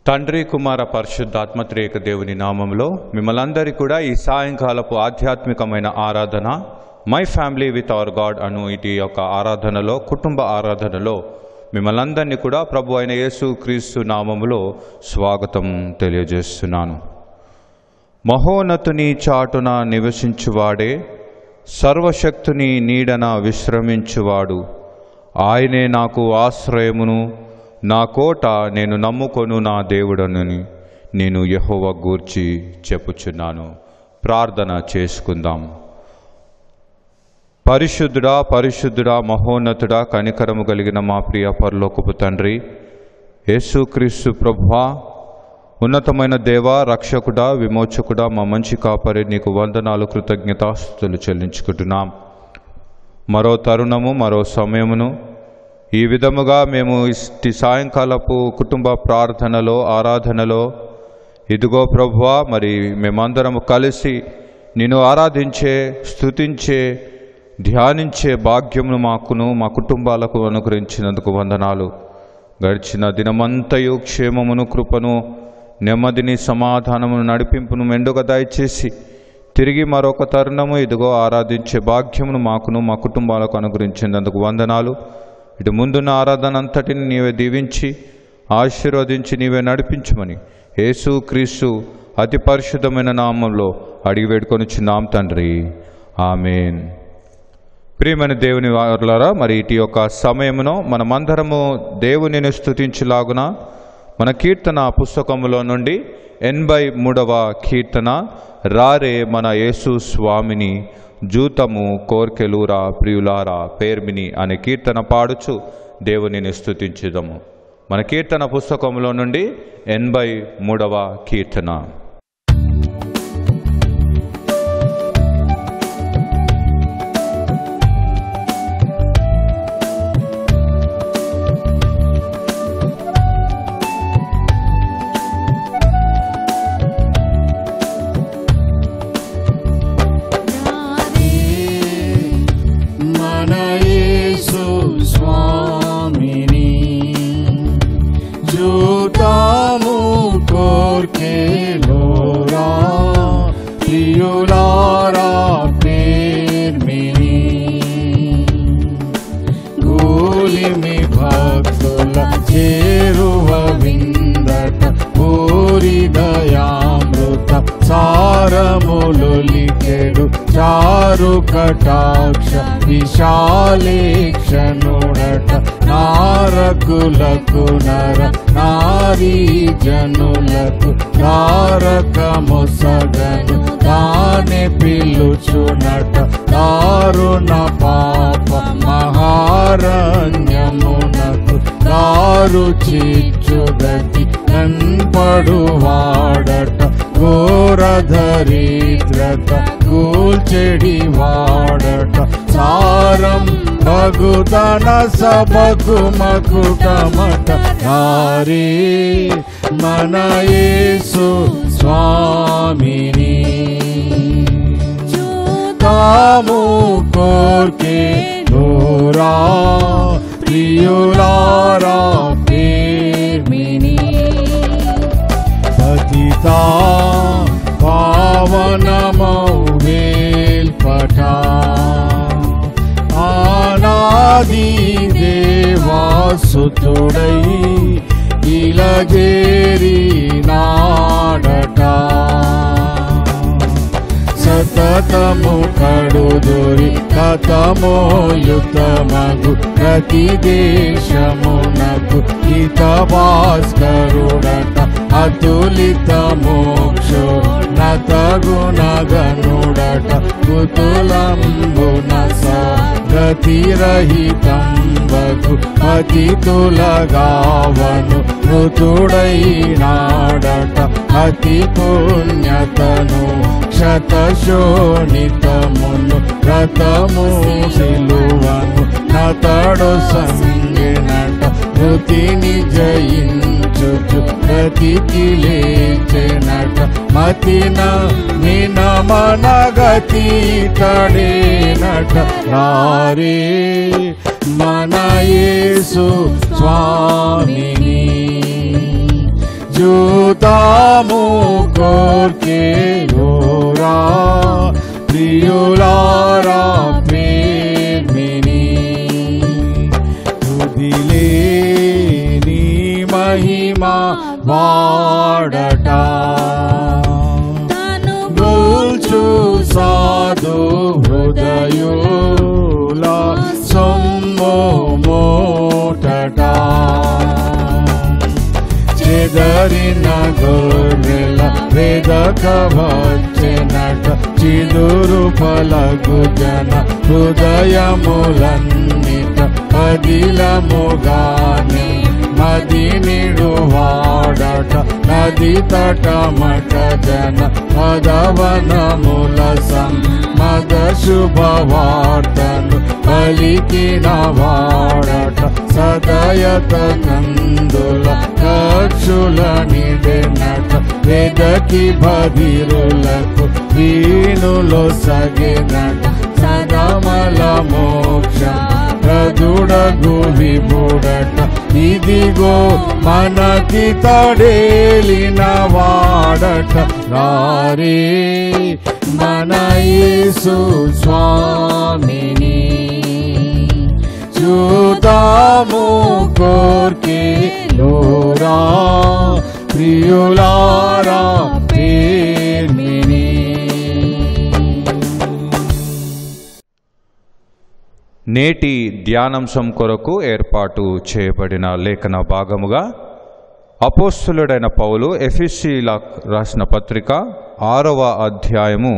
తండ్రి కుమార పరిశుద్ధాత్మత్రేక దేవుని నామంలో మిమ్మల్ందరి కూడా ఈ సాయంకాలపు ఆధ్యాత్మికమైన ఆరాధన my family with our god అను ఇటు యొక్క ఆరాధనలో కుటుంబ ఆరాధనలో మిమ్మల్ందరినీ కూడా ప్రభు అయిన యేసు క్రీస్తు నామములో స్వాగతం తెలియజేస్తున్నాను మహోన్నతుని చాటున నివసించువాడే సర్వశక్తుని నీడన విశ్రమించువాడు ఆయనే నాకు ఆశ్రయమును నా కోట నేను నమ్ముకొను నా దేవుడనని నేను యెహోవ గూర్చి చెప్పుచున్నాను ప్రార్థన చేసుకుందాం పరిశుద్ధుడా పరిశుద్ధుడా మహోన్నతుడా కనికరము కలిగిన మా ప్రియ పరలోకపు తండ్రి యేసుక్రీస్తు ప్రభువా ఉన్నతమైన దేవ రక్షకుడా విమోచకుడా మా మంచి కాపరి నీకు వందనాలు కృతజ్ఞతాస్తుతులు చెల్లించుకుంటున్నాం మరో తరుణము మరో సమయమును ఈ విధముగా మేము ఇష్టి సాయంకాలపు కుటుంబ ప్రార్థనలో ఆరాధనలో ఇదిగో ప్రభువా మరి మేమందరము కలిసి నిన్ను ఆరాధించే స్తుతించే ధ్యానించే భాగ్యమును మాకును మా కుటుంబాలకు అనుగ్రహించినందుకు వందనాలు గడిచిన దినమంతయు క్షేమమును కృపను నెమ్మదిని సమాధానమును నడిపింపును మెండుగా దయచేసి తిరిగి మరొక తరుణము ఇదిగో ఆరాధించే భాగ్యమును మాకును మా కుటుంబాలకు అనుగ్రహించినందుకు వందనాలు ఇటు ముందున్న ఆరాధన అంతటిని నీవే దీవించి ఆశీర్వదించి నీవే నడిపించమని యేసు క్రీస్తు అతి పరిశుద్ధమైన నామంలో అడిగి వేడుకొనిచున్నాం తండ్రి ఆమెన్ ప్రియమైన దేవుని వారులారా మరి ఇటు యొక్క సమయమును మనమందరము దేవునిని స్తుతించులాగున మన కీర్తన పుస్తకములో నుండి ఎనభై మూడవ కీర్తన రారే మన యేసు స్వామిని జూతము కోర్కెలూరా ప్రియులారా పేర్మిని అనే కీర్తన పాడుచు దేవునిని స్తుతించుదము మన కీర్తన పుస్తకంలో నుండి ఎనభై మూడవ కీర్తన మన యేసు స్వామిని జూతాము కోర్కెలోరా ప్రియులారా పేర్మిని గోలిమి భక్తుల చేరువ విందట పూరి దయామృత సారములులికెడు చారు కటాక్ష విశాలేక్షణుడట నారకులకు నర నారీ జనులకు తారకముసగను తానే పిలుచునట దారుణ పాప మహారణ్యమునకు దారు చిచ్చుగతి కన్పడువాడట ఘోరధరిద్రత కూల్చెడి వాడట సారం భగుతన సభకు మకుటమట నారీ మన యేసు స్వామిని తాము కోర్కే దూరా ప్రియులారా పేర్మిని పతితా పావనమౌ వేల్పట ఆనాది దేవాసుతుడై ఇలగేరి నాడట సతతము కడుదొరి కథమోయుతమగు ప్రతి దేశమునకు హిత భాస్కరుడట అతులిత మోక్షో నతగుణగనుడట కుతులంబున గతిరహితంబగు పతితులగావను మృతుడైనాడట అతి పుణ్యతను శతశోణితమును రతము సిలువను నతడు సంగినట మృతిని జయించుచు ప్రతికి లేచెనట మతిన నిన మనగతి తడేనట నారే మన యేసు స్వామిని చూతాము కోర్కేలోరా ప్రియులారా ప్రేమిని తుదిలే నీ మహిమా వాడట తను గూల్చు సాధు హృదయుల సొమ్ము మోటట చెదరిన గొర్రెల వెదక వచ్చెనట చిదురు పలగు జన హృదయములన్నిట పదిలముగానే మది నిడు వాడట నది తటమట జన మదవనముల మద శుభవార్తను పలికిన వాడట సదయత కందుల కక్షుల నిడెనట వెదకి భదిరులకు వీణులో సగినట సదమల మోక్షం ప్రదుడగు విభుడట ఇదిగో మనకి తడేలిన వాడట రారే మన యేసు స్వామిని చూతాము కోర్కే లోరా ప్రియులారా పేర్మిని నేటి ధ్యానాంశం కొరకు ఏర్పాటు చేయబడిన లేఖన భాగముగా అపోస్తులుడైన పౌలు ఎఫిసిల రాసిన పత్రిక ఆరవ అధ్యాయము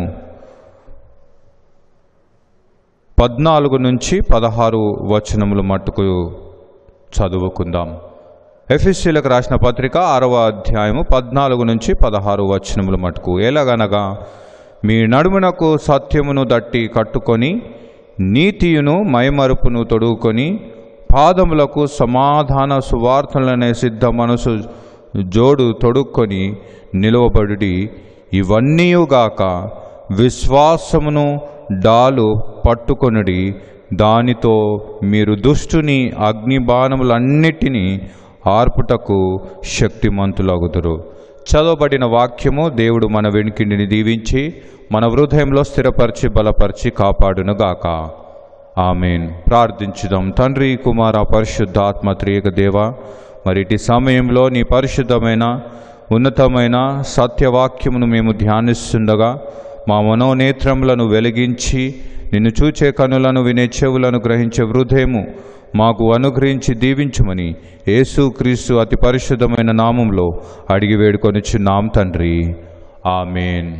పద్నాలుగు నుంచి పదహారు వచనములు మట్టుకు చదువుకుందాం ఎఫిసిలకు రాసిన పత్రిక ఆరవ అధ్యాయము పద్నాలుగు నుంచి పదహారు వచనములు మటుకు ఎలాగనగా మీ నడుమునకు సత్యమును దట్టి కట్టుకొని నీతియును మైమరుపును తొడుగుకొని పాదములకు సమాధాన సువార్తలనే సిద్ధ మనసు జోడు తొడుక్కొని నిలువబడుడి ఇవన్నీయుగాక విశ్వాసమును డాలు పట్టుకొనుడి దానితో మీరు దుష్టుని అగ్నిబాణములన్నిటినీ ఆర్పుటకు శక్తిమంతులగుదురు చదవబడిన వాక్యము దేవుడు మన వెనుకిండిని దీవించి మన హృదయంలో స్థిరపరిచి బలపరిచి కాపాడునుగాక ఆమెన్ ప్రార్థించుదాం తండ్రి కుమార పరిశుద్ధాత్మ త్రియక దేవ మరి ఇటు సమయంలో నీ పరిశుద్ధమైన ఉన్నతమైన సత్యవాక్యమును మేము ధ్యానిస్తుండగా మా మనోనేత్రములను వెలిగించి నిన్ను చూచే కనులను వినే చెవులను గ్రహించే హృదయము మాకు అనుగ్రహించి దీవించుమని యేసుక్రీస్తు అతి పరిశుద్ధమైన నామంలో అడిగి వేడుకొనిచున్నాం తండ్రి ఆమెన్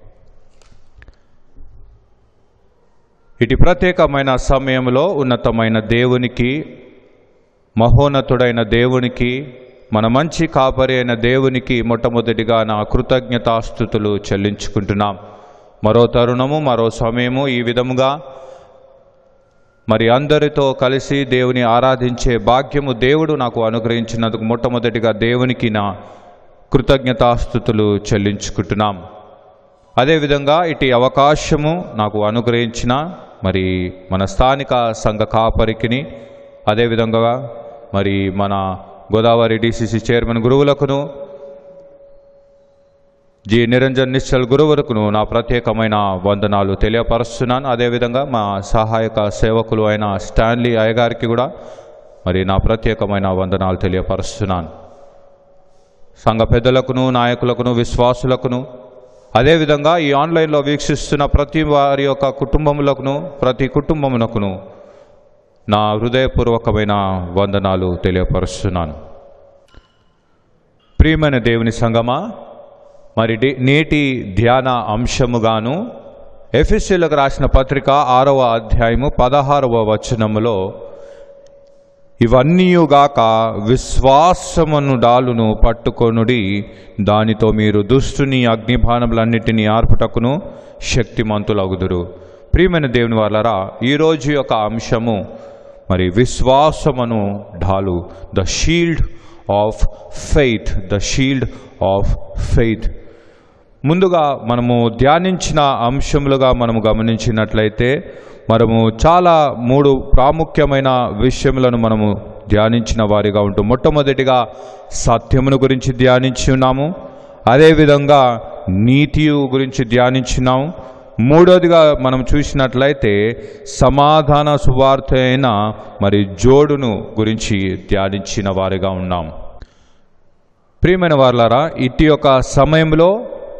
ఇటు ప్రత్యేకమైన సమయంలో ఉన్నతమైన దేవునికి మహోన్నతుడైన దేవునికి మన మంచి కాపరి అయిన దేవునికి మొట్టమొదటిగా నా కృతజ్ఞతాస్థుతులు చెల్లించుకుంటున్నాం మరో తరుణము మరో సమయము ఈ విధముగా మరి అందరితో కలిసి దేవుని ఆరాధించే భాగ్యము దేవుడు నాకు అనుగ్రహించినందుకు మొట్టమొదటిగా దేవునికి నా కృతజ్ఞతాస్థుతులు చెల్లించుకుంటున్నాం అదేవిధంగా ఇటు అవకాశము నాకు అనుగ్రహించిన మరి మన స్థానిక సంఘ కాపరికిని అదేవిధంగా మరి మన గోదావరి డిసిసి చైర్మన్ గురువులకును జి నిరంజన్ నిశ్చల్ గురువులకును నా ప్రత్యేకమైన వందనాలు తెలియపరుస్తున్నాను అదేవిధంగా మా సహాయక సేవకులు అయిన స్టాన్లీ అయ్యగారికి కూడా మరి నా ప్రత్యేకమైన వందనాలు తెలియపరుస్తున్నాను సంఘ పెద్దలకును నాయకులకును విశ్వాసులకును అదేవిధంగా ఈ ఆన్లైన్లో వీక్షిస్తున్న ప్రతి వారి యొక్క కుటుంబములకును ప్రతి కుటుంబమునకును నా హృదయపూర్వకమైన వందనాలు తెలియపరుస్తున్నాను ప్రియమైన దేవుని సంగమా మరి డి- నేటి ధ్యాన అంశముగాను ఎఫ్ఎస్సీలకు రాసిన పత్రిక ఆరవ అధ్యాయము పదహారవ వచనములో ఇవన్నీయుగాక విశ్వాసమును డాలును పట్టుకొనుడి దానితో మీరు దుష్టుని అగ్నిబాణములన్నిటినీ ఆర్పుటకును శక్తిమంతులగుదురు ప్రియమైన దేవుని వాళ్ళరా ఈరోజు యొక్క అంశము మరి విశ్వాసమును ఢాలు the shield of faith the shield of faith ముందుగా మనము ధ్యానించిన అంశములుగా మనము గమనించినట్లయితే మనము చాలా మూడు ప్రాముఖ్యమైన విషయములను మనము ధ్యానించిన వారిగా ఉంటూ మొట్టమొదటిగా సత్యమును గురించి ధ్యానించి ఉన్నాము అదేవిధంగా నీతి గురించి ధ్యానించినాము మూడోదిగా మనం చూసినట్లయితే సమాధాన సువార్త అయిన మరి జోడును గురించి ధ్యానించిన వారిగా ఉన్నాం ప్రియమైన వార్లారా ఇటు యొక్క సమయంలో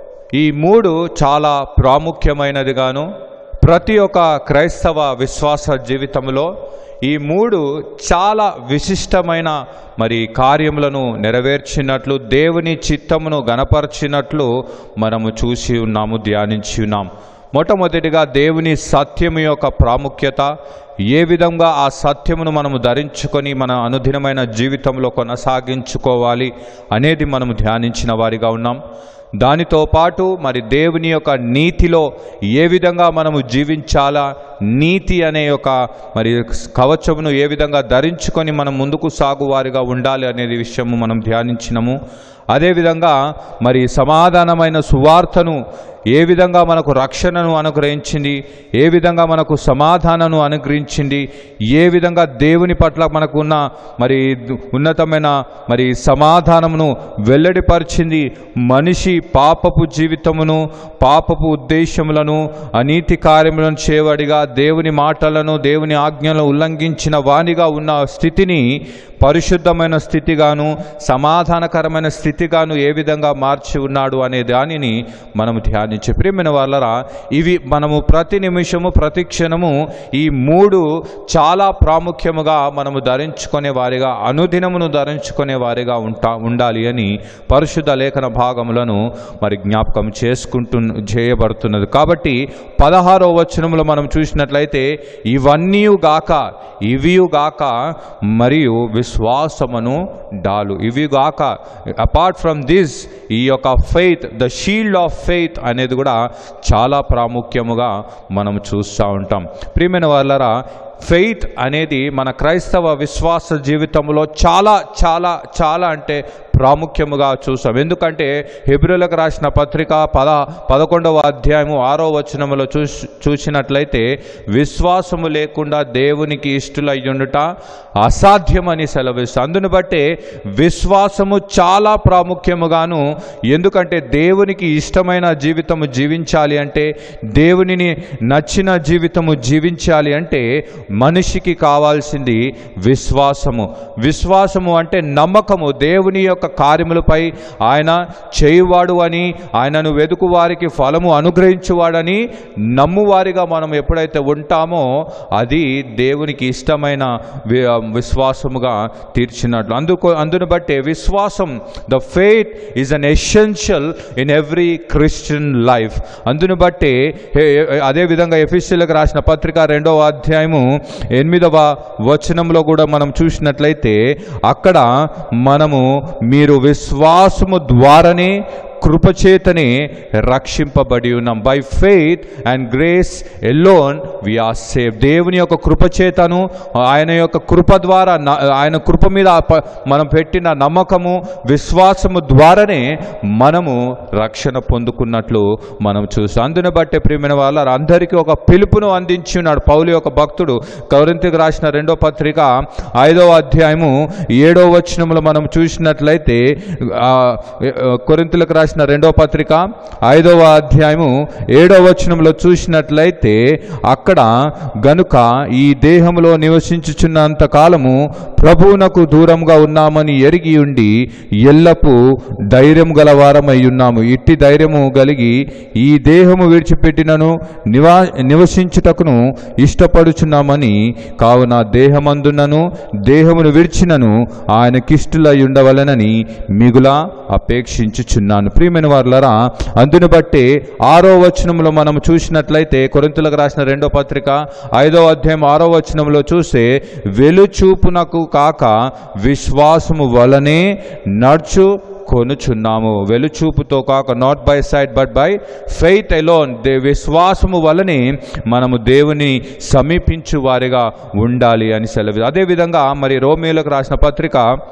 ఈ మూడు చాలా ప్రాముఖ్యమైనదిగాను ప్రతి ఒక్క క్రైస్తవ విశ్వాస జీవితంలో ఈ మూడు చాలా విశిష్టమైన మరి కార్యములను నెరవేర్చినట్లు దేవుని చిత్తమును గనపరిచినట్లు మనము చూసి ఉన్నాము ధ్యానించి ఉన్నాం మొట్టమొదటిగా దేవుని సత్యము యొక్క ప్రాముఖ్యత ఏ విధంగా ఆ సత్యమును మనము ధరించుకొని మన అనుదినమైన జీవితంలో కొనసాగించుకోవాలి అనేది మనము ధ్యానించిన వారిగా ఉన్నాం దానితో పాటు మరి దేవుని యొక్క నీతిలో ఏ విధంగా మనము జీవించాలా నీతి అనే యొక్క మరి కవచమును ఏ విధంగా ధరించుకొని మనం ముందుకు సాగువారిగా ఉండాలి అనేది విషయము మనం ధ్యానించినము అదేవిధంగా మరి సమాధానమైన సువార్తను ఏ విధంగా మనకు రక్షణను అనుగ్రహించింది ఏ విధంగా మనకు సమాధానను అనుగ్రహించింది ఏ విధంగా దేవుని పట్ల మనకు ఉన్న మరి ఉన్నతమైన మరి సమాధానమును వెల్లడిపరిచింది మనిషి పాపపు జీవితమును పాపపు ఉద్దేశములను అనీతి కార్యములను చేయవడిగా దేవుని మాటలను దేవుని ఆజ్ఞలను ఉల్లంఘించిన వానిగా ఉన్న స్థితిని పరిశుద్ధమైన స్థితిగాను సమాధానకరమైన స్థితిగాను ఏ విధంగా మార్చి ఉన్నాడు అనే దానిని మనము ధ్యానించి ప్రియమైన వాళ్ళరా ఇవి మనము ప్రతి నిమిషము ప్రతి క్షణము ఈ మూడు చాలా ప్రాముఖ్యముగా మనము ధరించుకునే వారిగా అనుదినమును ధరించుకునే వారిగా ఉంటా ఉండాలి అని పరిశుద్ధ లేఖన భాగములను మరి జ్ఞాపకం చేసుకుంటు చేయబడుతున్నది కాబట్టి పదహారో వచనములో మనం చూసినట్లయితే ఇవన్నీ గాక ఇవియు గాక మరియు విశ్వాసమును డాలు ఇవి గాక అపార్ట్ ఫ్రమ్ దిస్ ఈ యొక్క faith the shield of faith అనేది కూడా చాలా ప్రాముఖ్యముగా మనం చూస్తూ ఉంటాం ప్రియమైన వాళ్ళరా ఫెయిత్ అనేది మన క్రైస్తవ విశ్వాస జీవితంలో చాలా చాలా చాలా అంటే ప్రాముఖ్యముగా చూసాం ఎందుకంటే హెబ్రిలకు రాసిన పత్రిక పద పదకొండవ అధ్యాయము ఆరో వచనములో చూసి చూసినట్లయితే విశ్వాసము లేకుండా దేవునికి ఇష్టలయ్యుండుట అసాధ్యమని సెలవిస్తుంది అందును బట్టే విశ్వాసము చాలా ప్రాముఖ్యముగాను ఎందుకంటే దేవునికి ఇష్టమైన జీవితము జీవించాలి అంటే దేవునిని నచ్చిన జీవితము జీవించాలి అంటే మనిషికి కావాల్సింది విశ్వాసము విశ్వాసము అంటే నమ్మకము దేవుని యొక్క కార్యములపై ఆయన చేయువాడు అని ఆయనను వెదుకు వారికి ఫలము అనుగ్రహించువాడని నమ్మువారిగా మనం ఎప్పుడైతే ఉంటామో అది దేవునికి ఇష్టమైన వి- విశ్వాసముగా తీర్చినట్లు అందుకు అందును బట్టే విశ్వాసం the faith is an essential in every Christian life అందును బట్టి అదేవిధంగా ఎఫీసీలకు రాసిన పత్రిక రెండవ అధ్యాయము ఎనిమిదవ వచనంలో కూడా మనం చూసినట్లయితే అక్కడ మనము మీరు విశ్వాసము ద్వారానే కృపచేతనే రక్షింపబడి ఉన్నాం by faith and grace alone we are save దేవుని యొక్క కృపచేతను ఆయన యొక్క కృప ద్వారా న- ఆయన కృప మీద ప- మనం పెట్టిన నమ్మకము విశ్వాసము ద్వారానే మనము రక్షణ పొందుకున్నట్లు మనం చూస్తాం అందుని బట్టి ప్రియమైన వాళ్ళ అందరికీ ఒక పిలుపును అందించి ఉన్నాడు పౌలు యొక్క భక్తుడు కౌరింతికి రాసిన రెండో పత్రిక ఐదవ అధ్యాయము ఏడవ వచనములో మనం చూసినట్లయితే ఆ, కొరింతులకు రాసిన రెండో పత్రిక ఐదవ అధ్యాయము ఏడవ వచనంలో చూసినట్లయితే అక్కడ గనుక ఈ దేహములో నివసించుచున్నంత కాలము ప్రభువునకు దూరంగా ఉన్నామని ఎరిగి ఉండి ఎల్లపు ధైర్యం గలవారమై ఉన్నాము ఇట్టి ధైర్యము కలిగి ఈ దేహము విడిచిపెట్టినను నివా నివసించుటకును ఇష్టపడుచున్నామని కావున దేహమందునను దేహమును విడిచినను ఆయనకిష్టులై ఉండవలనని మిగుల అపేక్షించుచున్నాను ప్రియమైన వారులరా అందును బట్టి ఆరో వచనంలో మనం చూసినట్లయితే కొరింతులకు రాసిన రెండో పత్రిక ఐదో అధ్యాయం ఆరో వచనంలో చూస్తే వెలుచూపునకు కాక విశ్వాసము వలనే నడుచు కొనుచున్నాము వెలుచూపుతో కాక not by side but by faith alone దే విశ్వాసము వలనే మనము దేవుని సమీపించు వారిగా ఉండాలి అని సెలవు అదేవిధంగా మరి రోమియోలకు రాసిన పత్రిక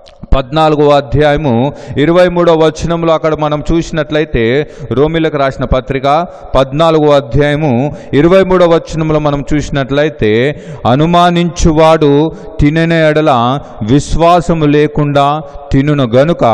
పద్నాలుగో అధ్యాయము ఇరవై మూడో వచనంలో అక్కడ మనం చూసినట్లయితే రోమిలకు రాసిన పత్రిక పద్నాలుగో అధ్యాయము ఇరవై మూడో వచనంలో మనం చూసినట్లయితే అనుమానించువాడు తినని ఎడల విశ్వాసము లేకుండా తినును గనుక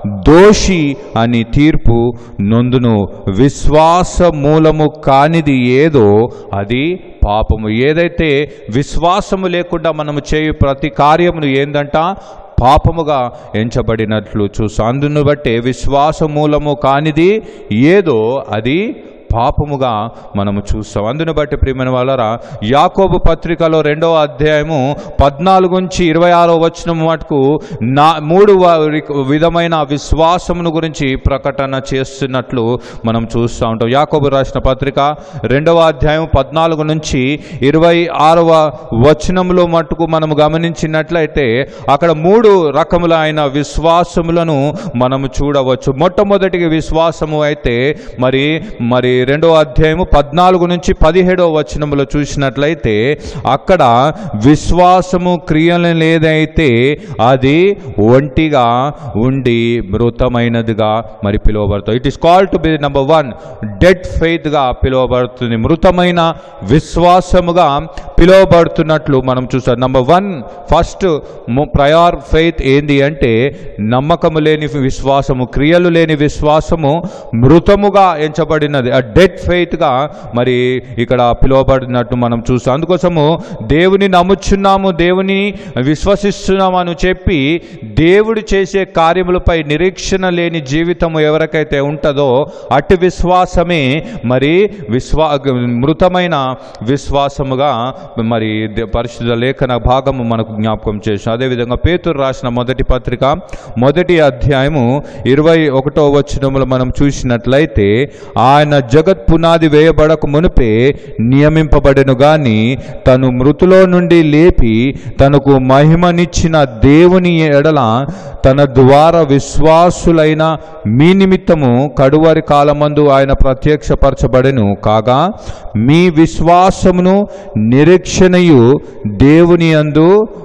దోషి అని తీర్పు నొందును విశ్వాస మూలము కానిది ఏదో అది పాపము ఏదైతే విశ్వాసము లేకుండా మనము చేయు ప్రతి కార్యమును ఏందంట పాపముగా ఎంచబడినట్లు చూస్తాం అందును బట్టే విశ్వాస మూలము కానిది ఏదో అది పాపముగా మనము చూస్తాం అందును బట్టి ప్రియమైన వాళ్ళరా యాకోబు పత్రికలో రెండవ అధ్యాయము పద్నాలుగు నుంచి ఇరవై ఆరో వచనం మటుకు నా మూడు వ- విధమైన విశ్వాసమును గురించి ప్రకటన చేస్తున్నట్లు మనం చూస్తూ ఉంటాం యాకోబు రాసిన పత్రిక రెండవ అధ్యాయం పద్నాలుగు నుంచి ఇరవై ఆరవ వచనంలో మట్టుకు మనం గమనించినట్లయితే అక్కడ మూడు రకములైన విశ్వాసములను మనము చూడవచ్చు మొట్టమొదటికి విశ్వాసము అయితే మరి మరి రెండవ అధ్యాయము పద్నాలుగు నుంచి పదిహేడవ వచనములో చూసినట్లయితే అక్కడ విశ్వాసము క్రియలు లేదైతే అది ఒంటిగా ఉండి మృతమైనదిగా మరి పిలువబడుతుంది it is call to be number one dead ఫెయిత్గా పిలువబడుతుంది మృతమైన విశ్వాసముగా పిలువబడుతున్నట్లు మనం చూస్తాం number one first prior faith ఏంది అంటే నమ్మకము లేని విశ్వాసము క్రియలు లేని విశ్వాసము మృతముగా ఎంచబడినది ఆ డెడ్ ఫెయిత్గా మరి ఇక్కడ పిలువబడినట్టు మనం చూస్తాం అందుకోసము దేవుని నమ్ముచున్నాము దేవుని విశ్వసిస్తున్నాము అని చెప్పి దేవుడు చేసే కార్యములపై నిరీక్షణ లేని జీవితము ఎవరికైతే ఉంటుందో అట్టి విశ్వాసమే మరి విశ్వా మృతమైన విశ్వాసముగా మరి దే- పరిశుద్ధ లేఖన భాగము మనకు జ్ఞాపకం చేసాం అదేవిధంగా పేతురు రాసిన మొదటి పత్రిక మొదటి అధ్యాయము ఇరవై ఒకటో వచనములో మనం చూసినట్లయితే ఆయన జగత్ పునాది వేయబడక మునిపే నియమింపబడెను గాని తను మృతులో నుండి లేపి తనకు మహిమనిచ్చిన దేవుని ఎడల తన ద్వారా విశ్వాసులైన మీ నిమిత్తము కడువరి కాలమందు ఆయన ప్రత్యక్షపరచబడెను కాగా మీ విశ్వాసమును నిరీక్షణయు దేవుని అందు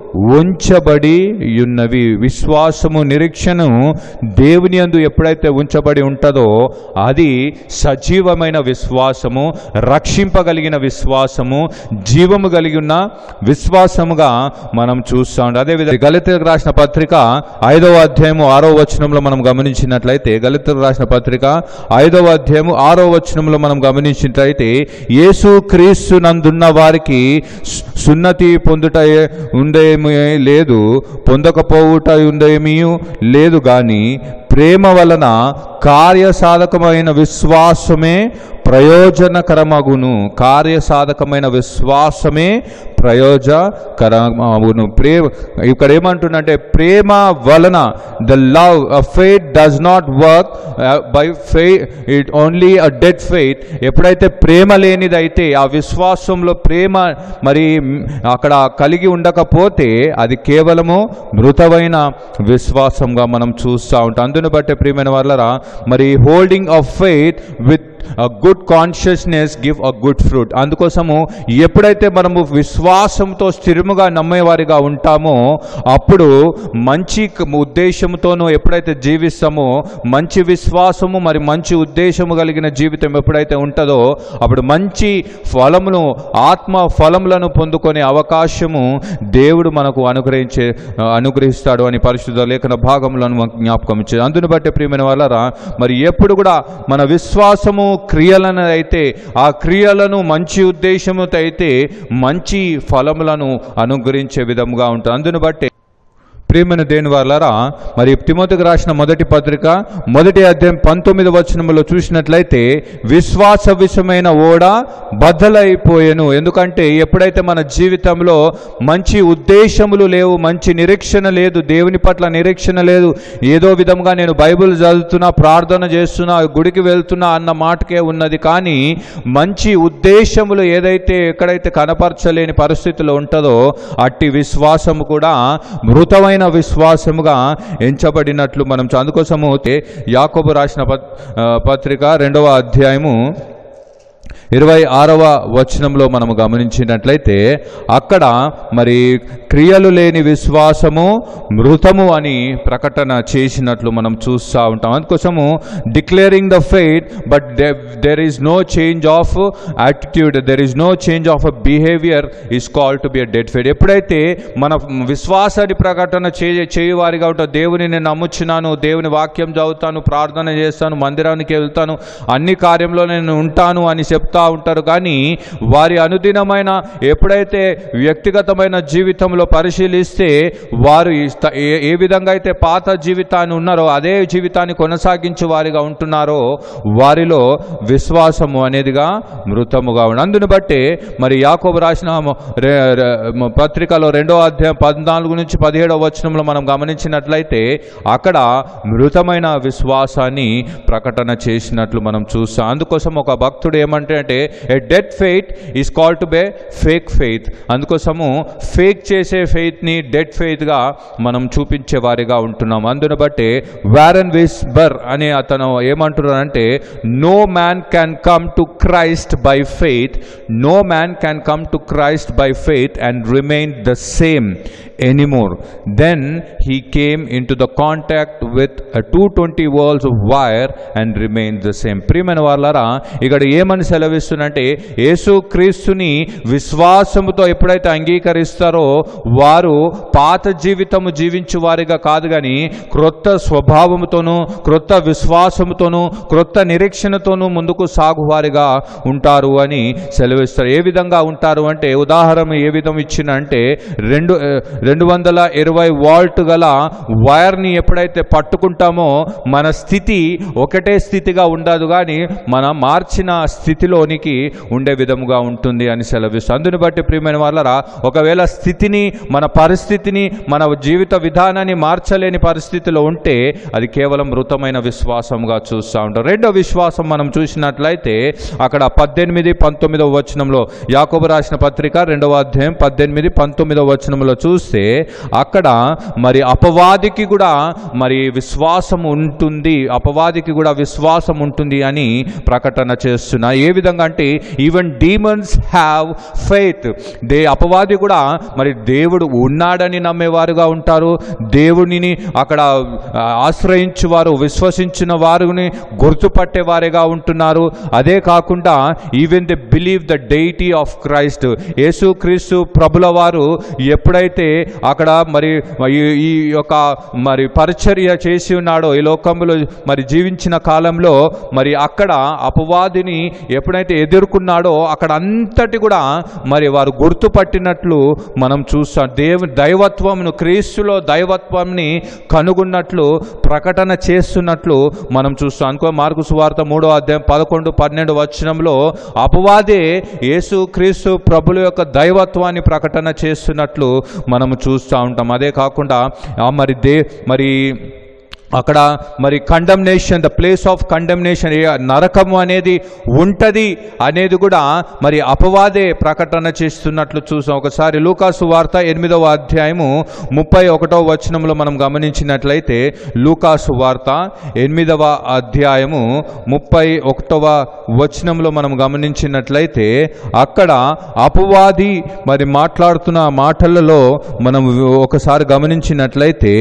ఉంచబడి ఉన్నవి విశ్వాసము నిరీక్షను దేవుని అందు ఎప్పుడైతే ఉంచబడి ఉంటుందో అది సజీవమైన విశ్వాసము రక్షింపగలిగిన విశ్వాసము జీవము కలిగి ఉన్న విశ్వాసముగా మనం చూస్తూ ఉంటాం అదేవిధంగా గలితకు రాసిన పత్రిక ఐదవ అధ్యాయము ఆరో వచనంలో మనం గమనించినట్లయితే గలితకు రాసిన పత్రిక ఐదవ అధ్యాయము ఆరో వచనంలో మనం గమనించినట్లయితే యేసు క్రీస్తు నందున్న వారికి సు- సున్నతి పొందుట ఏ- ఉండేమీ లేదు పొందకపోవుట ఉండేమీ లేదు గాని ప్రేమ వలన కార్యసాధకమైన విశ్వాసమే ప్రయోజనకరమగును కార్యసాధకమైన విశ్వాసమే ప్రయోజకరమగును ప్రేమ ఇక్కడ ఏమంటుందంటే ప్రేమ వలన the love faith does not work by faith it only a dead faith ఎప్పుడైతే ప్రేమ లేనిదైతే ఆ విశ్వాసంలో ప్రేమ మరి మ్, అక్కడ కలిగి ఉండకపోతే అది కేవలము మృతమైన విశ్వాసంగా మనం చూస్తూ ఉంటాం అందుని బట్టి ప్రియమైన వాళ్ళరా మరి holding of faith with good consciousness give a good fruit అందుకోసము ఎప్పుడైతే మనము విశ్వాసంతో స్థిరముగా నమ్మేవారిగా ఉంటామో అప్పుడు మంచి క- ఉద్దేశంతోనూ ఎప్పుడైతే జీవిస్తామో మంచి విశ్వాసము మరి మంచి ఉద్దేశము కలిగిన జీవితం ఎప్పుడైతే ఉంటుందో అప్పుడు మంచి ఫలమును ఆత్మ ఫలములను పొందుకునే అవకాశము దేవుడు మనకు అనుగ్రహించే అనుగ్రహిస్తాడు అని పరిశుద్ధ లేఖన భాగములను మనకు జ్ఞాపకం ఇచ్చేది అందుని బట్టి ప్రియమైన వాళ్ళరా మరి ఎప్పుడు కూడా మన విశ్వాసము క్రియలను అయితే ఆ క్రియలను మంచి ఉద్దేశముతో అయితే మంచి ఫలములను అనుగ్రహించే విధముగా ఉంటుంది అందుని బట్టి ప్రియమైన దేని వాళ్ళరా మరి తిమోతికి రాసిన మొదటి పత్రిక మొదటి అధ్యాయం పంతొమ్మిది వచనములో చూసినట్లయితే విశ్వాస విషమైన ఓడ బద్దలైపోయాను ఎందుకంటే ఎప్పుడైతే మన జీవితంలో మంచి ఉద్దేశములు లేవు మంచి నిరీక్షణ లేదు దేవుని పట్ల నిరీక్షణ లేదు ఏదో విధంగా నేను బైబిల్ చదువుతున్నా ప్రార్థన చేస్తున్నా గుడికి వెళ్తున్నా అన్న మాటకే ఉన్నది కానీ మంచి ఉద్దేశములు ఏదైతే ఎక్కడైతే కనపరచలేని పరిస్థితిలో ఉంటుందో అట్టి విశ్వాసము కూడా మృతమైన విశ్వాసముగా ఎంచబడినట్లు మనం చ- అందుకోసము తే- యాకోబు రాసిన పత్- ఆ, పత్రిక రెండవ అధ్యాయము ఇరవై ఆరవ వచనంలో మనము గమనించినట్లయితే అక్కడ మరి క్రియలు లేని విశ్వాసము మృతము అని ప్రకటన చేసినట్లు మనం చూస్తూ ఉంటాం అందుకోసము declaring the faith but there is no change of attitude there is no change of a behaviour is call to be a dead faith ఎప్పుడైతే మన విశ్వాసాన్ని ప్రకటన చే చేయువారిగా ఉంటాం దేవుని నేను నమ్ముచున్నాను దేవుని వాక్యం చదువుతాను ప్రార్థన చేస్తాను మందిరానికి వెళ్తాను అన్ని కార్యంలో నేను ఉంటాను అని చెప్తా ఉంటారు కానీ వారి అనుదినమైన ఎప్పుడైతే వ్యక్తిగతమైన జీవితంలో పరిశీలిస్తే వారు ఈ స్థ- ఏ- ఏ విధంగా అయితే పాత జీవితాన్ని ఉన్నారో అదే జీవితాన్ని కొనసాగించే వారిగా ఉంటున్నారో వారిలో విశ్వాసము అనేదిగా మృతముగా ఉంది అందుని బట్టి మరి యాకోబు రాసిన మ- రె- రె- మ- పత్రికలో రెండో అధ్యాయం పద్నాలుగు నుంచి పదిహేడవ వచనంలో మనం గమనించినట్లయితే అక్కడ మృతమైన విశ్వాసాన్ని ప్రకటన చేసినట్లు మనం చూస్తాం అందుకోసం ఒక భక్తుడు ఏమంటే అంటే a dead faith is call to be fake faith అందుకోసము ఫేక్ చేసే ఫెయిత్ని డెడ్ ఫెయిత్గా మనం చూపించే వారిగా ఉంటున్నాం అందును బట్టి వారన్ విస్బర్ అని అతను ఏమంటున్నారంటే no man can come to Christ by faith no man can come to Christ by faith and remain the same anymore than he came into the contact with two twenty volts of wire and remain the same ప్రియమైన వాళ్ళరా ఇక్కడ ఏమని సెలవిస్తుందంటే యేసు క్రీస్తుని విశ్వాసముతో ఎప్పుడైతే అంగీకరిస్తారో వారు పాత జీవితము జీవించు వారిగా కాదు కానీ క్రొత్త స్వభావముతోనూ క్రొత్త విశ్వాసముతోనూ క్రొత్త నిరీక్షణతోనూ ముందుకు సాగువారిగా ఉంటారు అని సెలవిస్తారు ఏ విధంగా ఉంటారు అంటే ఉదాహరణ ఏ విధం ఇచ్చిన అంటే రెండు ఆ, రెండు వందల ఇరవై వాల్ట్ గల వైర్ని ఎప్పుడైతే పట్టుకుంటామో మన స్థితి ఒకటే స్థితిగా ఉండదు కానీ మన మార్చిన స్థితిలోనికి ఉండే విధముగా ఉంటుంది అని సెలవిస్తుంది అందుని బట్టి ప్రియమైన వాళ్ళరా ఒకవేళ స్థితిని మన పరిస్థితిని మన జీవిత విధానాన్ని మార్చలేని పరిస్థితిలో ఉంటే అది కేవలం మృతమైన విశ్వాసంగా చూస్తూ ఉంటాం రెండో విశ్వాసం మనం చూసినట్లయితే అక్కడ పద్దెనిమిది పంతొమ్మిదవ వచనంలో యాకోబు రాసిన పత్రిక రెండవ అధ్యాయం పద్దెనిమిది పంతొమ్మిదవ వచనంలో చూస్తే అక్కడ మరి అపవాదికి కూడా మరి విశ్వాసం ఉంటుంది అపవాదికి కూడా విశ్వాసం ఉంటుంది అని ప్రకటన చేస్తున్నా ఏ విధంగా అంటే even demons have faith they అపవాది కూడా మరి దేవుడు ఉన్నాడని నమ్మేవారుగా ఉంటారు దేవునిని అక్కడ ఆ, ఆశ్రయించువారు విశ్వసించిన వారిని గుర్తుపట్టే వారిగా ఉంటున్నారు అదే కాకుండా even they believe the deity of Christ Yesu Kristu ప్రభుల వారు ఎప్పుడైతే అక్కడ మరి ఈ- ఈ యొక్క మరి పరిచర్య చేసి ఉన్నాడో ఈ లోకంలో మరి జీవించిన కాలంలో మరి అక్కడ అపవాదిని ఎప్పుడైతే ఎదుర్కొన్నాడో అక్కడ అంతటి కూడా మరి వారు గుర్తుపట్టినట్లు మనం చూస్తాం దేవు దైవత్వమును క్రీస్తులో దైవత్వంని కనుగొన్నట్లు ప్రకటన చేస్తున్నట్లు మనం చూస్తాం అనుకో మార్కు సువార్త మూడో అధ్యాయం పదకొండు పన్నెండు వచనంలో అపవాదే యేసు క్రీస్తు ప్రభుల యొక్క దైవత్వాన్ని ప్రకటన చేస్తున్నట్లు మనము చూస్తూ ఉంటాం అదే కాకుండా ఆ మరి దే మరి అక్కడ మరి condemnation the place of condemnation నరకము అనేది ఉంటుంది అనేది కూడా మరి అపవాదే ప్రకటన చేస్తున్నట్లు చూసాం ఒకసారి లూకాసు వార్త ఎనిమిదవ అధ్యాయము ముప్పై ఒకటవ వచనంలో మనం గమనించినట్లయితే లూకాసు వార్త ఎనిమిదవ అధ్యాయము ముప్పై ఒకటవ వచనంలో మనం గమనించినట్లయితే అక్కడ అపవాది మరి మాట్లాడుతున్న మాటలలో మనం ఒకసారి గమనించినట్లయితే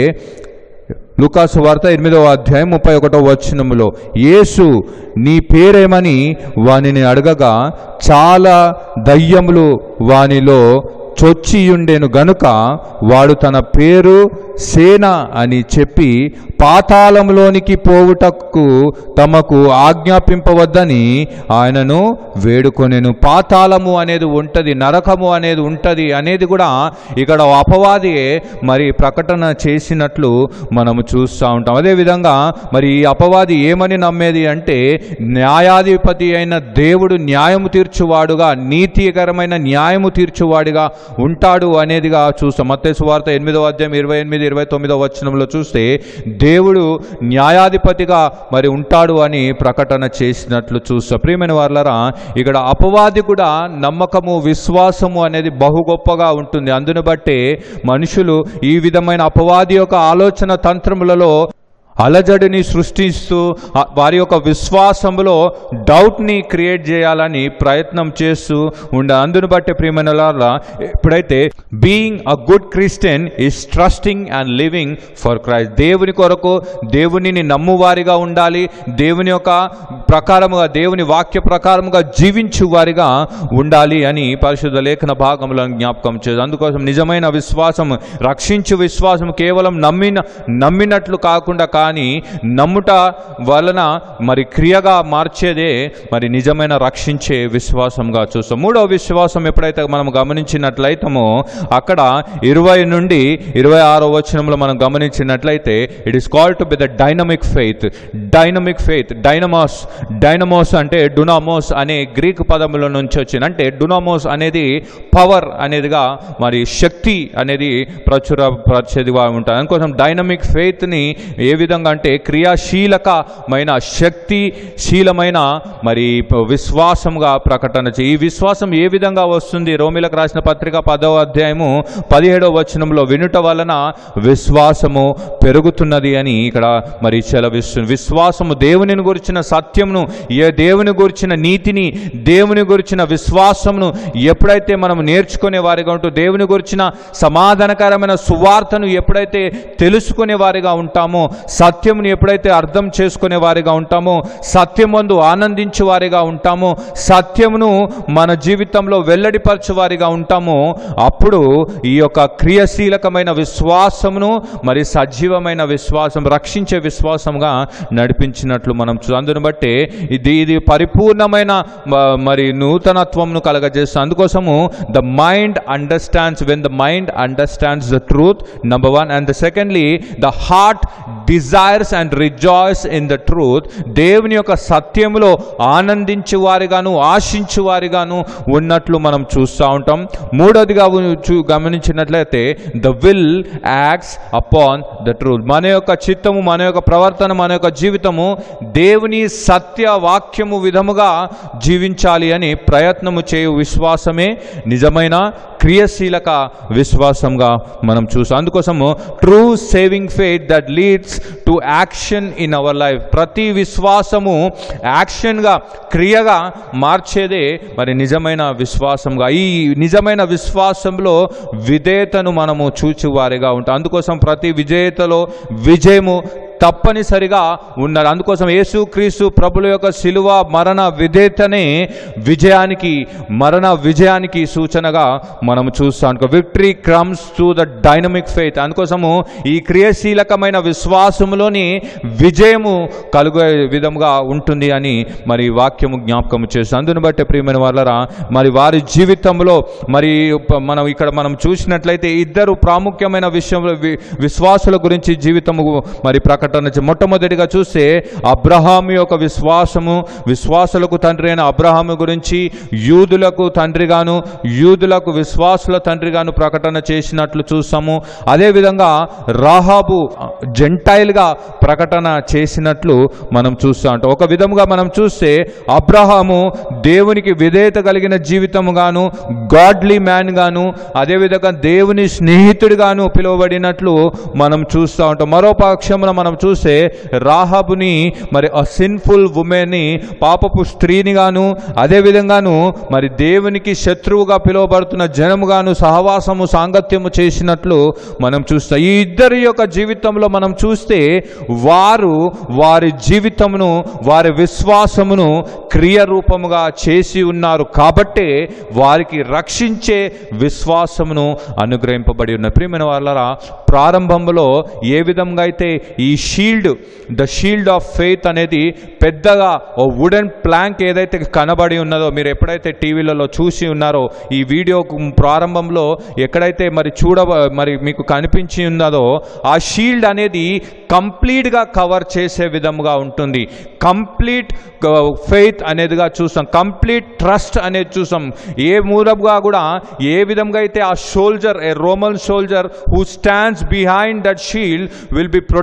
లూకాసు వార్త ఎనిమిదవ అధ్యాయం ముప్పై ఒకటవ వచనములో యేసు నీ పేరేమని వానిని అడగగా చాలా దయ్యములు వానిలో చొచ్చియుండెను గనుక వాడు తన పేరు సేన అని చెప్పి పాతాళంలోనికి పోవుటకు తమకు ఆజ్ఞాపింపవద్దని ఆయనను వేడుకొనెను పాతాళము అనేది ఉంటుంది నరకము అనేది ఉంటుంది అనేది కూడా ఇక్కడ అపవాది మరి ప్రకటన చేసినట్లు మనము చూస్తూ ఉంటాం అదేవిధంగా మరి ఈ అపవాది ఏమని నమ్మేది అంటే న్యాయాధిపతి అయిన దేవుడు న్యాయము తీర్చువాడుగా నీతికరమైన న్యాయము తీర్చువాడిగా ఉంటాడు అనేదిగా చూస్తాం మత్తయి వార్త ఎనిమిదవ అధ్యాయం ఇరవై ఎనిమిది ఇరవై తొమ్మిదవ వచనంలో చూస్తే దేవుడు న్యాయాధిపతిగా మరి ఉంటాడు అని ప్రకటన చేసినట్లు చూస్తాం ప్రియమైన వాళ్ళరా ఇక్కడ అపవాది కూడా నమ్మకము విశ్వాసము అనేది బహు గొప్పగా ఉంటుంది అందును బట్టే మనుషులు ఈ విధమైన అపవాది యొక్క ఆలోచన తంత్రములలో అలజడిని సృష్టిస్తూ ఆ వారి యొక్క విశ్వాసంలో డౌట్ని క్రియేట్ చేయాలని ప్రయత్నం చేస్తూ ఉండ అందును బట్టి ప్రియమైన వాళ్ళారా, ఎప్పుడైతే being a good Christian is trusting and living for Christ దేవుని కొరకు దేవునిని నమ్మువారిగా ఉండాలి దేవుని యొక్క ప్రకారముగా దేవుని వాక్య ప్రకారముగా జీవించు వారిగా ఉండాలి అని పరిశుద్ధ లేఖన భాగంలో జ్ఞాపకం చేదు అందుకోసం నిజమైన విశ్వాసం రక్షించు విశ్వాసం కేవలం నమ్మిన నమ్మినట్లు కాకుండా కానీ నమ్ముట వలన మరి క్రియగా మార్చేదే మరి నిజమైన రక్షించే విశ్వాసంగా చూస్తాం మూడవ విశ్వాసం ఎప్పుడైతే మనం గమనించినట్లయితమో అక్కడ ఇరవై నుండి ఇరవై ఆరో వచనంలో మనం గమనించినట్లయితే it is called to be the dynamic faith dynamic faith డైనమాస్ డైనమోస్ అంటే డునామోస్ అనే గ్రీక్ పదముల నుంచి వచ్చింది అంటే డునామోస్ అనేది పవర్ అనేదిగా మరి శక్తి అనేది ప్రచుర పరిచేదిగా ఉంటుంది అందుకోసం డైనమిక్ ఫెయిత్ని ఏ విధంగా అంటే క్రియాశీలకమైన శక్తిశీలమైన మరి విశ్వాసంగా ప్రకటన చే ఈ విశ్వాసం ఏ విధంగా వస్తుంది రోమిలకు రాసిన పత్రిక పదవ అధ్యాయము పదిహేడవ వచనంలో వినుట వలన విశ్వాసము పెరుగుతున్నది అని ఇక్కడ మరి సెలవిస్తుంది విశ్వాసము దేవుని గురించిన సత్యమును ఏ దేవుని గురించిన నీతిని దేవుని గురించిన విశ్వాసమును ఎప్పుడైతే మనం నేర్చుకునే వారిగా ఉంటూ దేవుని గురించిన సమాధానకరమైన సువార్తను ఎప్పుడైతే తెలుసుకునే వారిగా ఉంటామో సత్యమును ఎప్పుడైతే అర్థం చేసుకునే వారిగా ఉంటామో సత్యమందు ఆనందించే వారిగా ఉంటామో సత్యమును మన జీవితంలో వెల్లడిపరచు వారిగా ఉంటామో అప్పుడు ఈ యొక్క క్రియాశీలకమైన విశ్వాసమును మరి సజీవమైన విశ్వాసం రక్షించే విశ్వాసంగా నడిపించినట్లు మనం చూ- అందును బట్టి ఇది ఇది పరిపూర్ణమైన మ- మరి నూతనత్వంను కలగజేస్తుంది అందుకోసము the mind understands when the mind understands the truth number one and the secondly the heart desires and rejoices in the truth దేవుని యొక్క సత్యములో ఆనందించు వారిగాను ఆశించు వారిగాను ఉన్నట్లు మనం చూస్తూ ఉంటాం మూడోదిగా ఉ- చూ గమనించినట్లయితే the will acts upon the truth మన యొక్క చిత్తము మన యొక్క ప్రవర్తన మన యొక్క జీవితము దేవుని సత్య వాక్యము విధముగా జీవించాలి అని ప్రయత్నము చేయు విశ్వాసమే నిజమైన క్రియాశీలక విశ్వాసంగా మనం చూసాం అందుకోసము true saving faith that leads to action in our life ప్రతి విశ్వాసము యాక్షన్గా క్రియగా మార్చేదే మరి నిజమైన విశ్వాసంగా ఈ నిజమైన విశ్వాసంలో విధేయతను మనము చూచువారిగా ఉంటాం అందుకోసం ప్రతి విజేతలో విజయము తప్పనిసరిగా ఉన్నారు అందుకోసం యేసు క్రీస్తు ప్రభుల యొక్క శిలువ మరణ విధేయతనే విజయానికి మరణ విజయానికి సూచనగా మనం చూస్తాం victory comes to the dynamic faith అందుకోసము ఈ క్రియాశీలకమైన విశ్వాసములోని విజయము కలుగే విధంగా ఉంటుంది అని మరి వాక్యము జ్ఞాపకం చేస్తుంది అందుని బట్టి ప్రియమైన వాళ్ళరా మరి వారి జీవితంలో మరి ప- మనం ఇక్కడ మనం చూసినట్లయితే ఇద్దరు ప్రాముఖ్యమైన విషయంలో వి- విశ్వాసుల గురించి జీవితము మరి ప్రకటన చే- మొట్టమొదటిగా చూస్తే అబ్రహాము యొక్క విశ్వాసము విశ్వాసులకు తండ్రి అయిన అబ్రహాము గురించి యూదులకు తండ్రిగాను యూదులకు విశ్వాసుల తండ్రిగాను ప్రకటన చేసినట్లు చూస్తాము అదేవిధంగా రాహాబు జెంటైల్గా ప్రకటన చేసినట్లు మనం చూస్తూ ఉంటాం ఒక విధముగా మనం చూస్తే అబ్రహాము దేవునికి విధేయత కలిగిన జీవితము గాను గాడ్లీ మ్యాన్ గాను అదేవిధంగా దేవుని స్నేహితుడిగాను పిలువబడినట్లు మనం చూస్తూ ఉంటాం మరో పక్షమున మనం చూస్తే రాహాబుని మరి ఆ సిన్ఫుల్ ఉమెన్ని పాపపు స్త్రీని గాను అదేవిధంగాను మరి దేవునికి శత్రువుగా పిలువబడుతున్న జనముగాను సహవాసము సాంగత్యము చేసినట్లు మనం చూస్తాం ఈ ఇద్దరి యొక్క జీవితంలో మనం చూస్తే వారు వారి జీవితమును వారి విశ్వాసమును క్రియ రూపముగా చేసి ఉన్నారు కాబట్టే వారికి రక్షించే విశ్వాసమును అనుగ్రహింపబడి ఉన్న ప్రియమైన వాళ్ళరా ప్రారంభంలో ఏ విధంగా అయితే ఈ shield the shield of faith అనేది పెద్దగా ఓ వుడెన్ ప్లాంక్ ఏదైతే కనబడి ఉన్నదో మీరు ఎప్పుడైతే టీవీలలో చూసి ఉన్నారో ఈ వీడియో ప్రారంభంలో ఎక్కడైతే మరి చూడ మరి మీకు కనిపించి ఉన్నదో ఆ షీల్డ్ అనేది కంప్లీట్గా కవర్ చేసే విధముగా ఉంటుంది కంప్లీట్ ఫెయిత్ అనేదిగా చూస్తాం కంప్లీట్ ట్రస్ట్ అనేది చూసాం ఏ మూలముగా కూడా ఏ విధంగా అయితే ఆ soldier a Roman soldier who stands behind that shield will be protected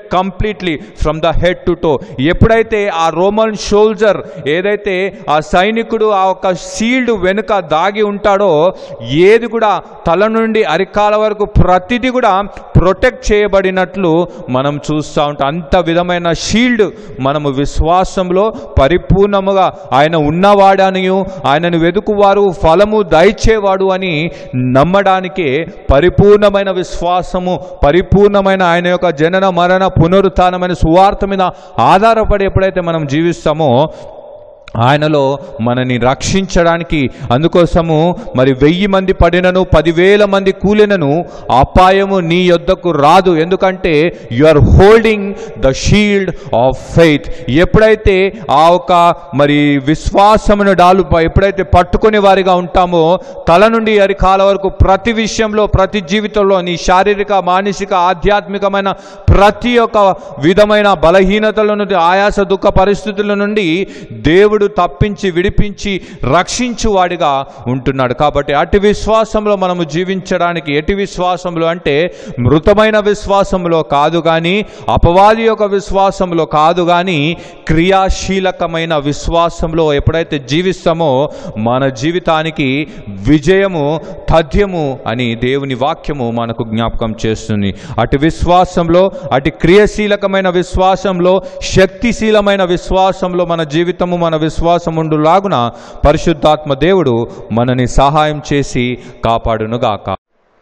completely from the head to toe ఎప్పుడైతే ఆ రోమన్ షోల్జర్ ఏదైతే ఆ సైనికుడు ఆ ఒక షీల్డ్ వెనుక దాగి ఉంటాడో ఏది కూడా తల నుండి అరికాల వరకు ప్రతిదీ కూడా ప్రొటెక్ట్ చేయబడినట్లు మనం చూస్తూ ఉంటాం అంత విధమైన షీల్డ్ మనము విశ్వాసంలో పరిపూర్ణముగా ఆయన ఉన్నవాడనియు ఆయనను వెతుకువారు ఫలము దయచేవాడు అని నమ్మడానికే పరిపూర్ణమైన విశ్వాసము పరిపూర్ణమైన ఆయన యొక్క జనన మరణ పునరుత్థానమైన సువార్త మీద ఆధారపడి ఎప్పుడైతే మనం జీవిస్తామో ఆయనలో మనని రక్షించడానికి అందుకోసము మరి వెయ్యి మంది పడినను పదివేల మంది కూలినను అపాయము నీ యొద్దకు రాదు ఎందుకంటే you are holding the shield of faith ఎప్పుడైతే ఆ ఒక మరి విశ్వాసమును డాలు ఎప్పుడైతే పట్టుకునే వారిగా ఉంటామో తల నుండి అరికాల వరకు ప్రతి విషయంలో ప్రతి జీవితంలో నీ శారీరక మానసిక ఆధ్యాత్మికమైన ప్రతి ఒక్క విధమైన బలహీనతల నుండి ఆయాస దుఃఖ పరిస్థితుల నుండి దేవుడు తప్పించి విడిపించి రక్షించువాడిగా ఉంటున్నాడు కాబట్టి అటు విశ్వాసంలో మనము జీవించడానికి ఎటు విశ్వాసంలో అంటే మృతమైన విశ్వాసంలో కాదు కానీ అపవాది యొక్క విశ్వాసంలో కాదు కానీ క్రియాశీలకమైన విశ్వాసంలో ఎప్పుడైతే జీవిస్తామో మన జీవితానికి విజయము తథ్యము అని దేవుని వాక్యము మనకు జ్ఞాపకం చేస్తుంది అటు విశ్వాసంలో అటు క్రియాశీలకమైన విశ్వాసంలో శక్తిశీలమైన విశ్వాసంలో మన జీవితము మన విశ్వాసం ఉండులాగున పరిశుద్ధాత్మ దేవుడు మనని సహాయం చేసి కాపాడునుగాక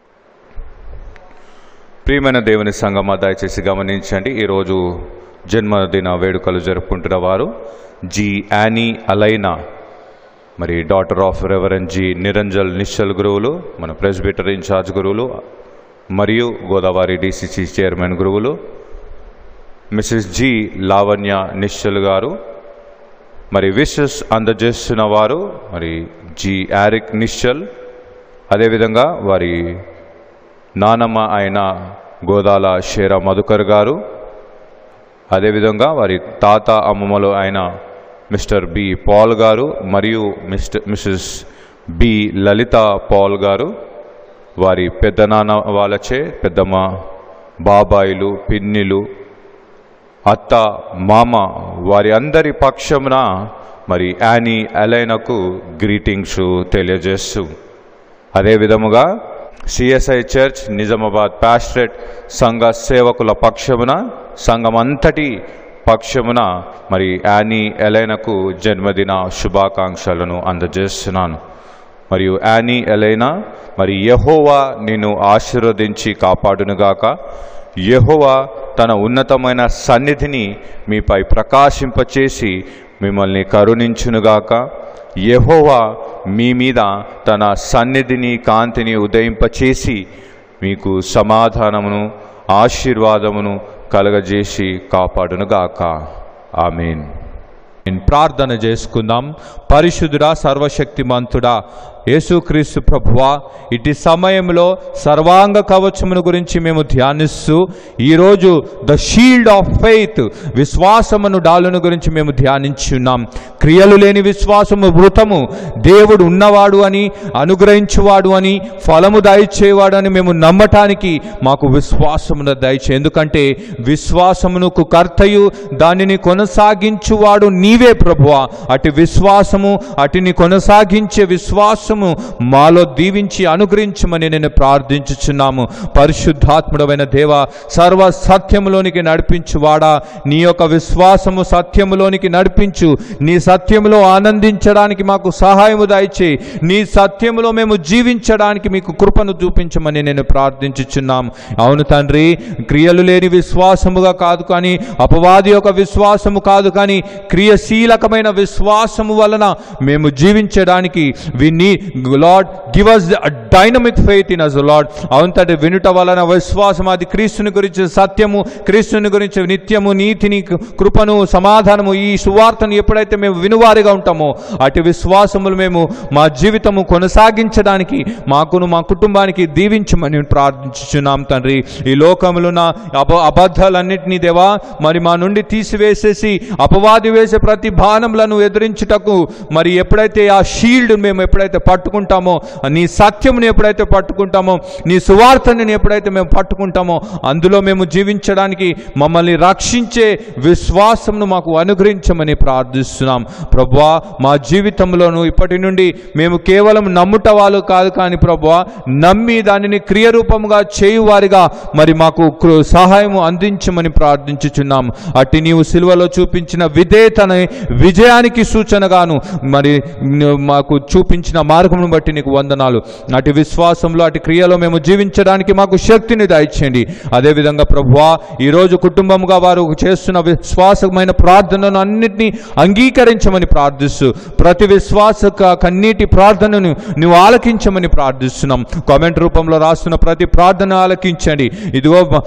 ప్రియమైన దేవుని సంగమ దయచేసి గమనించండి ఈరోజు జన్మదిన వేడుకలు జరుపుకుంటున్న వారు జి యానీ అలైనా మరి daughter of Reverend G Niranjal Nischal గురువులు మన ప్రెస్బిటర్ ఇన్ఛార్జ్ గురువులు మరియు గోదావరి డిసిసి చైర్మన్ గురువులు మిసెస్ జి లావణ్య నిశ్చల్ గారు మరి విషెస్ అందజేస్తున్న వారు మరి జి యారిక్ నిశ్చల్ అదేవిధంగా వారి నానమ్మ అయిన గోదాల షేర మధుకర్ గారు అదేవిధంగా వారి తాత అమ్మమ్మలు అయిన మిస్టర్ బి పాల్ గారు మరియు Mr Mrs B Lalitha Paul garu వారి పెద్దనాన్న వాళ్ళచే పెద్దమ్మ బాబాయిలు పిన్నిలు అత్త మామ వారి అందరి పక్షమున మరి యానీ అలైనకు గ్రీటింగ్స్ తెలియజేస్తూ అదే విధముగా సిఎస్ఐ చర్చ్ నిజామాబాద్ పాస్ట్రేట్ సంఘ సేవకుల పక్షమున సంఘమంతటి పక్షమున మరి యానీ ఎలైనకు జన్మదిన శుభాకాంక్షలను అందజేస్తున్నాను మరియు యానీ ఎలైనా మరి యహోవా నిన్ను ఆశీర్వదించి కాపాడునుగాక యహోవా తన ఉన్నతమైన సన్నిధిని మీపై ప్రకాశింపచేసి మిమ్మల్ని కరుణించునుగాక యెహోవా మీ మీద తన సన్నిధిని కాంతిని ఉదయింపచేసి మీకు సమాధానమును ఆశీర్వాదమును కలగజేసి కాపాడునుగాక ఆమెన్ ప్రార్థన చేసుకుందాం పరిశుద్ధుడా సర్వశక్తిమంతుడా యేసుక్రీస్తు ప్రభువా ఇటు సమయంలో సర్వాంగ కవచమును గురించి మేము ధ్యానిస్తూ ఈరోజు ద షీల్డ్ ఆఫ్ ఫెయిత్ విశ్వాసమును డాలును గురించి మేము ధ్యానించున్నాం క్రియలు లేని విశ్వాసము మృతము దేవుడు ఉన్నవాడు అని అనుగ్రహించువాడు అని ఫలము దయచేవాడు అని మేము నమ్మటానికి మాకు విశ్వాసమును దయచే ఎందుకంటే విశ్వాసమునకు కర్తయు దానిని కొనసాగించువాడు నీవే ప్రభువా అటు విశ్వాసము అటుని కొనసాగించే విశ్వాసము మాలో దీవించి అనుగ్రహించమని నేను ప్రార్థించుచున్నాము పరిశుద్ధాత్ముడమైన దేవ సర్వ సత్యములోనికి నడిపించువాడా నీ యొక్క విశ్వాసము సత్యములోనికి నడిపించు నీ సత్యములో ఆనందించడానికి మాకు సహాయము దయచేయి నీ సత్యములో మేము జీవించడానికి మీకు కృపను చూపించమని నేను ప్రార్థించుచున్నాము అవును తండ్రి క్రియలు లేని విశ్వాసముగా కాదు కానీ అపవాది యొక్క విశ్వాసము కాదు కానీ క్రియాశీలకమైన విశ్వాసము వలన మేము జీవించడానికి we need Lord give us dynamic faith in us Lord అవును తండ్రి వినుట వలన విశ్వాసం అది క్రీస్తుని గురించి సత్యము క్రీస్తుని గురించి నిత్యము నీతిని కృపను సమాధానము ఈ సువార్తను ఎప్పుడైతే మేము వినువారిగా ఉంటామో అటు విశ్వాసములు మేము మా జీవితము కొనసాగించడానికి మాకును మా కుటుంబానికి దీవించమని ప్రార్థించుచున్నాం తండ్రి ఈ లోకములో ఉన్న అబ అబద్ధాలన్నింటినీ దేవా మరి మా నుండి తీసివేసేసి అపవాది వేసే ప్రతి బాణములను ఎదిరించుటకు మరి ఎప్పుడైతే ఆ షీల్డ్ మేము ఎప్పుడైతే పట్టుకుంటామో నీ సత్యముని ఎప్పుడైతే పట్టుకుంటామో నీ సువార్తని ఎప్పుడైతే మేము పట్టుకుంటామో అందులో మేము జీవించడానికి మమ్మల్ని రక్షించే విశ్వాసమును మాకు అనుగ్రహించమని ప్రార్థిస్తున్నాం ప్రభువా మా జీవితంలోను ఇప్పటి నుండి మేము కేవలం నమ్ముట వాళ్ళు కాదు కానీ ప్రభువా నమ్మి దానిని క్రియరూపముగా చేయువారిగా మరి మాకు కృ- సహాయము అందించమని ప్రార్థించుచున్నాం అట్టి నీవు సిలువలో చూపించిన విధేయతని విజయానికి సూచనగాను మరి న- మాకు చూపించిన మార్గమును బట్టి నీకు వందనాలు అటు విశ్వాసంలో అటు క్రియలో మేము జీవించడానికి మాకు శక్తిని దయచేయండి అదేవిధంగా ప్రభువా ఈరోజు కుటుంబముగా వారు చేస్తున్న విశ్వాసమైన ప్రార్థనను అన్నిటినీ అంగీకరించమని ప్రార్థిస్తూ ప్రతి విశ్వాస క- కన్నీటి ప్రార్థనను నువ్వు ఆలకించమని ప్రార్థిస్తున్నాం కామెంట్ రూపంలో రాస్తున్న ప్రతి ప్రార్థన ఆలకించండి ఇదిగో మ-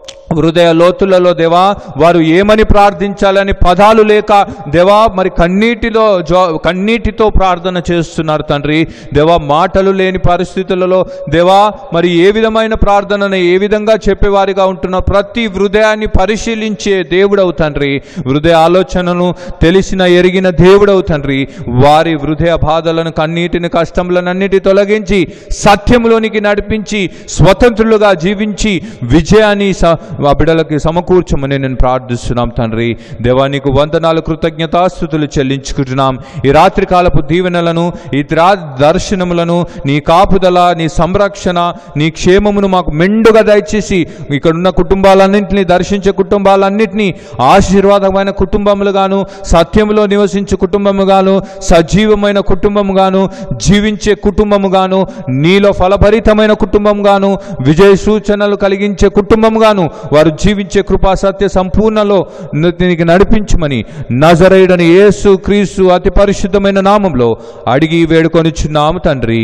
హృదయ లోతులలో దేవా వారు ఏమని ప్రార్థించాలని పదాలు లేక దేవా మరి కన్నీటిలో జో కన్నీటితో ప్రార్థన చేస్తున్నారు తండ్రి దేవా మాటలు లేని పరిస్థితులలో దేవా మరి ఏ విధమైన ప్రార్థనను ఏ విధంగా చెప్పేవారిగా ఉంటున్న ప్రతి హృదయాన్ని పరిశీలించే దేవుడవు తండ్రి హృదయ ఆలోచనను తెలిసిన ఎరిగిన దేవుడవు తండ్రి వారి హృదయ బాధలను కన్నీటిని కష్టములను అన్నిటి తొలగించి సత్యములోనికి నడిపించి స్వతంత్రులుగా జీవించి విజయాన్ని స ఆ బిడ్డలకి సమకూర్చమని నేను ప్రార్థిస్తున్నాం తండ్రి దేవానికి వందనాలు కృతజ్ఞతాస్థుతులు చెల్లించుకుంటున్నాం ఈ రాత్రి కాలపు దీవెనలను ఈ రా దర్శనములను నీ కాపుదల నీ సంరక్షణ నీ క్షేమమును మాకు మెండుగా దయచేసి ఇక్కడున్న కుటుంబాలన్నింటినీ దర్శించే కుటుంబాలన్నింటినీ ఆశీర్వాదమైన కుటుంబములుగాను సత్యములో నివసించే కుటుంబముగాను సజీవమైన కుటుంబముగాను జీవించే కుటుంబముగాను నీలో ఫలభరితమైన కుటుంబంగాను విజయ సూచనలు కలిగించే కుటుంబంగాను వారు జీవించే కృపా సత్య సంపూర్ణలో దీనికి నడిపించమని నజరేయుడని యేసు క్రీస్తు అతి పరిశుద్ధమైన నామంలో అడిగి వేడుకొనిచున్నాము తండ్రి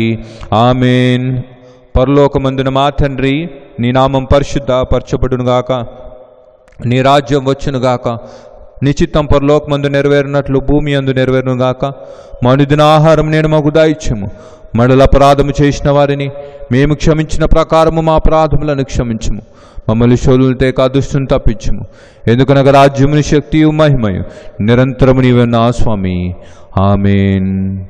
ఆమెన్ పరలోకమందున మా తండ్రి నీ నామం పరిశుద్ధ పరచబడునుగాక నీ రాజ్యం వచ్చునుగాక నిశ్చిత్తం పరలోకమందు నెరవేరినట్లు భూమి అందు నెరవేరునుగాక మనుదిన ఆహారం నేను మాకు దాయిచ్చము మడల అపరాధము చేసిన వారిని మేము క్షమించిన ప్రకారము మా అపరాధములను క్షమించము మమ్మల్ని శోధులు తేక దుష్టుని తప్పించము ఎందుకనగా రాజ్యముని శక్తియు మహిమయు నిరంతరము నీవే నా స్వామి ఆమెన్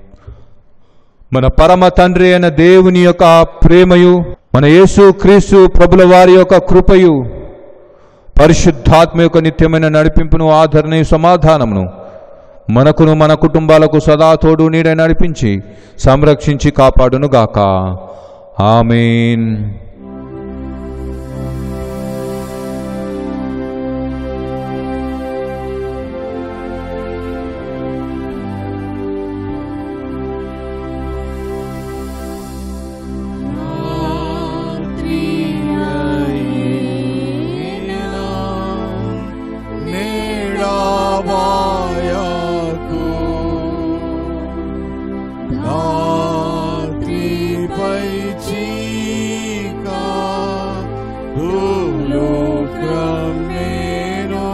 మన పరమ తండ్రి అయిన దేవుని యొక్క ప్రేమయు మన యేసు క్రీస్తు ప్రభుల వారి యొక్క కృపయు పరిశుద్ధాత్మ యొక్క నిత్యమైన నడిపింపును ఆదరణ సమాధానమును మనకును మన కుటుంబాలకు సదా తోడు నీడ నడిపించి సంరక్షించి కాపాడును గాక ఆమెన్ నీడమాయకు రాత్రిపై చీక ధూళు క్రమేణు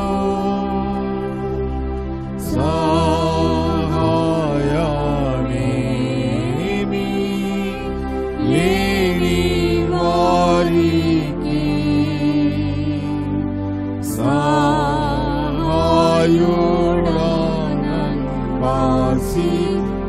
సహాయానేమి లేని వారికి సహాయుడానం వాసి